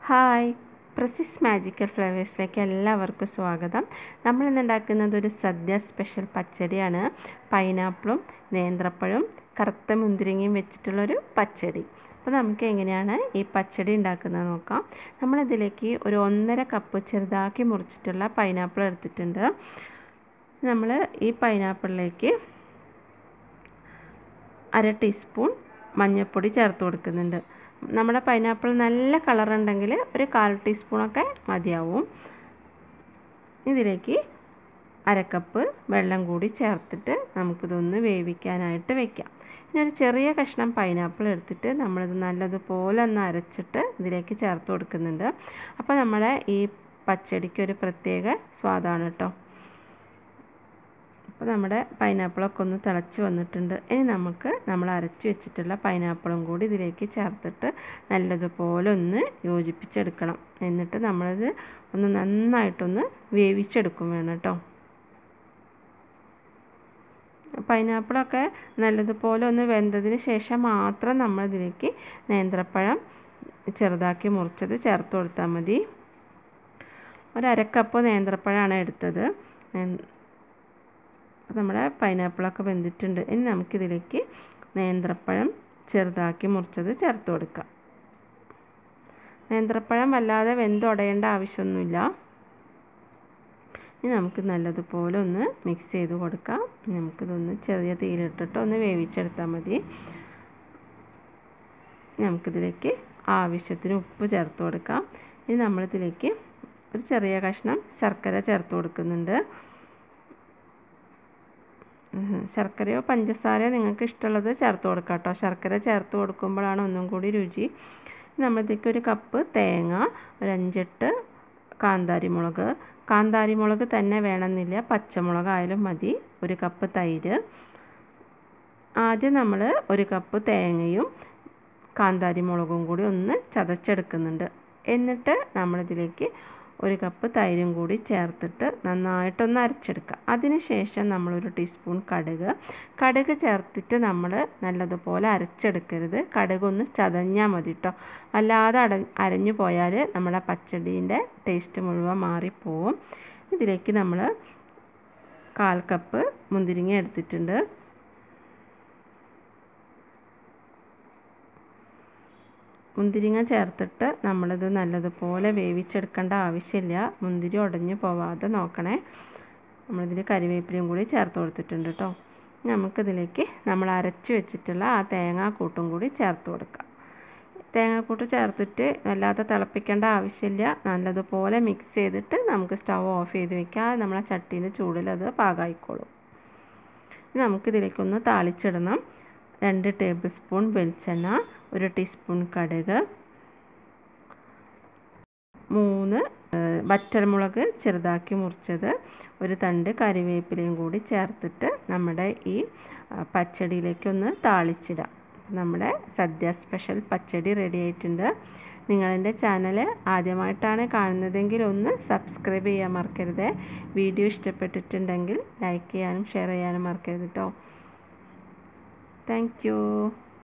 hi പ്രസിസ് magical ഫ്ലേവേഴ്സിലേക്ക് എല്ലാവർക്കും സ്വാഗതം നമ്മൾ ഇന്ന് ഉണ്ടാക്കുന്നത് ഒരു സദ്യ സ്പെഷ്യൽ പച്ചടിയാണ് പൈനാപ്പിളും നേന്ത്രപ്പഴവും കറുത്ത മുന്തിരിങ്ങയും വെച്ചിട്ടുള്ളൊരു പച്ചടി അപ്പോൾ നമുക്ക് എങ്ങനെയാണ് ഈ പച്ചടി ഉണ്ടാക്കുന്നത് നോക്കാം നമ്മളിതിലേക്ക് ഒരു ഒന്നര കപ്പ് ചെറുതാക്കി മുറിച്ചിട്ടുള്ള പൈനാപ്പിൾ എടുത്തിട്ടുണ്ട് നമ്മൾ ഈ പൈനാപ്പിളിലേക്ക് അര ടീസ്പൂൺ മഞ്ഞൾപ്പൊടി ചേർത്ത് കൊടുക്കുന്നുണ്ട് നമ്മുടെ പൈനാപ്പിൾ നല്ല കളർ ഉണ്ടെങ്കിൽ ഒരു കാൽ ടീസ്പൂണൊക്കെ മതിയാവും ഇതിലേക്ക് അരക്കപ്പ് വെള്ളം കൂടി ചേർത്തിട്ട് നമുക്കിതൊന്ന് വേവിക്കാനായിട്ട് വെക്കാം ഇനി ഒരു ചെറിയ കഷ്ണം പൈനാപ്പിൾ എടുത്തിട്ട് നമ്മളിത് നല്ലതുപോലെ ഒന്ന് അരച്ചിട്ട് ഇതിലേക്ക് ചേർത്ത് കൊടുക്കുന്നുണ്ട് അപ്പോൾ നമ്മുടെ ഈ പച്ചടിക്ക് ഒരു പ്രത്യേക സ്വാദാണ് കേട്ടോ അപ്പോൾ നമ്മുടെ പൈനാപ്പിളൊക്കെ ഒന്ന് തിളച്ച് വന്നിട്ടുണ്ട് ഇനി നമുക്ക് നമ്മൾ അരച്ച് വെച്ചിട്ടുള്ള പൈനാപ്പിളും കൂടി ഇതിലേക്ക് ചേർത്തിട്ട് നല്ലതുപോലെ ഒന്ന് യോജിപ്പിച്ചെടുക്കണം എന്നിട്ട് നമ്മളിത് ഒന്ന് നന്നായിട്ടൊന്ന് വേവിച്ചെടുക്കും വേണം കേട്ടോ പൈനാപ്പിളൊക്കെ നല്ലതുപോലെ ഒന്ന് വെന്തതിന് ശേഷം മാത്രം നമ്മളിതിലേക്ക് നേന്ത്രപ്പഴം ചെറുതാക്കി മുറിച്ചത് ചേർത്ത് കൊടുത്താൽ മതി ഒരു അരക്കപ്പ് നേന്ത്രപ്പഴമാണ് എടുത്തത് നമ്മുടെ പൈനാപ്പിളൊക്കെ വെന്തിട്ടുണ്ട് ഇനി നമുക്കിതിലേക്ക് നേന്ത്രപ്പഴം ചെറുതാക്കി മുറിച്ചത് ചേർത്ത് കൊടുക്കാം നേന്ത്രപ്പഴം വല്ലാതെ വെന്തുടയേണ്ട ആവശ്യമൊന്നുമില്ല ഇനി നമുക്ക് നല്ലതുപോലെ ഒന്ന് മിക്സ് ചെയ്ത് കൊടുക്കാം നമുക്കിതൊന്ന് ചെറിയ തീയിലിട്ടിട്ട് ഒന്ന് വേവിച്ചെടുത്താൽ മതി നമുക്കിതിലേക്ക് ആവശ്യത്തിന് ഉപ്പ് ചേർത്ത് കൊടുക്കാം ഇനി നമ്മളിതിലേക്ക് ഒരു ചെറിയ കഷ്ണം ശർക്കര ചേർത്ത് കൊടുക്കുന്നുണ്ട് ശർക്കരയോ പഞ്ചസാരയോ നിങ്ങൾക്ക് ഇഷ്ടമുള്ളത് ചേർത്ത് കൊടുക്കാം കേട്ടോ ശർക്കര ചേർത്ത് കൊടുക്കുമ്പോഴാണ് ഒന്നും കൂടി രുചി നമ്മളിതേക്ക് ഒരു കപ്പ് തേങ്ങ ഒരു അഞ്ചെട്ട് കാന്താരി മുളക് കാന്താരി മുളക് തന്നെ വേണമെന്നില്ല പച്ചമുളകായാലും മതി ഒരു കപ്പ് തൈര് ആദ്യം നമ്മൾ ഒരു കപ്പ് തേങ്ങയും കാന്താരി മുളകും കൂടി ഒന്ന് ചതച്ചെടുക്കുന്നുണ്ട് എന്നിട്ട് നമ്മളിതിലേക്ക് ഒരു കപ്പ് തൈരും കൂടി ചേർത്തിട്ട് നന്നായിട്ടൊന്ന് അരച്ചെടുക്കുക അതിനുശേഷം നമ്മളൊരു ടീസ്പൂൺ കടുക് കടുക് ചേർത്തിട്ട് നമ്മൾ നല്ലതുപോലെ അരച്ചെടുക്കരുത് കടുക് ഒന്ന് ചതഞ്ഞാൽ മതി കേട്ടോ അല്ലാതെ അട അരഞ്ഞു പോയാൽ നമ്മുടെ പച്ചടീൻ്റെ ടേസ്റ്റ് മുഴുവൻ മാറിപ്പോവും ഇതിലേക്ക് നമ്മൾ കാൽ കപ്പ് മുന്തിരിങ്ങ എടുത്തിട്ടുണ്ട് മുന്തിരിങ്ങ ചേർത്തിട്ട് നമ്മളിത് നല്ലതുപോലെ വേവിച്ചെടുക്കേണ്ട ആവശ്യമില്ല മുന്തിരി ഉടഞ്ഞു പോവാതെ നോക്കണേ നമ്മളിതിൽ കരിവേപ്പിലയും കൂടി ചേർത്ത് കൊടുത്തിട്ടുണ്ട് കേട്ടോ നമുക്കിതിലേക്ക് നമ്മൾ അരച്ച് വെച്ചിട്ടുള്ള ആ തേങ്ങാക്കൂട്ടും കൂടി ചേർത്ത് കൊടുക്കാം തേങ്ങാക്കൂട്ട് ചേർത്തിട്ട് വല്ലാതെ തിളപ്പിക്കേണ്ട ആവശ്യമില്ല നല്ലതുപോലെ മിക്സ് ചെയ്തിട്ട് നമുക്ക് സ്റ്റവ് ഓഫ് ചെയ്ത് വെക്കാം നമ്മളെ ചട്ടീൻ്റെ ചൂടിൽ അത് പാകമായിക്കോളും നമുക്കിതിലേക്കൊന്ന് താളിച്ചിടണം രണ്ട് ടേബിൾ സ്പൂൺ വെളിച്ചെണ്ണ ഒരു ടീസ്പൂൺ കടുക് മൂന്ന് വറ്റൽമുളക് ചെറുതാക്കി മുറിച്ചത് ഒരു തണ്ട് കറിവേപ്പിലയും കൂടി ചേർത്തിട്ട് നമ്മുടെ ഈ പച്ചടിയിലേക്കൊന്ന് താളിച്ചിടാം നമ്മുടെ സദ്യ സ്പെഷ്യൽ പച്ചടി റെഡി ആയിട്ടുണ്ട് നിങ്ങളെൻ്റെ ചാനൽ ആദ്യമായിട്ടാണ് കാണുന്നതെങ്കിൽ ഒന്ന് സബ്സ്ക്രൈബ് ചെയ്യാൻ മറക്കരുത് വീഡിയോ ഇഷ്ടപ്പെട്ടിട്ടുണ്ടെങ്കിൽ ലൈക്ക് ചെയ്യാനും ഷെയർ ചെയ്യാനും മറക്കരുത് കേട്ടോ താങ്ക്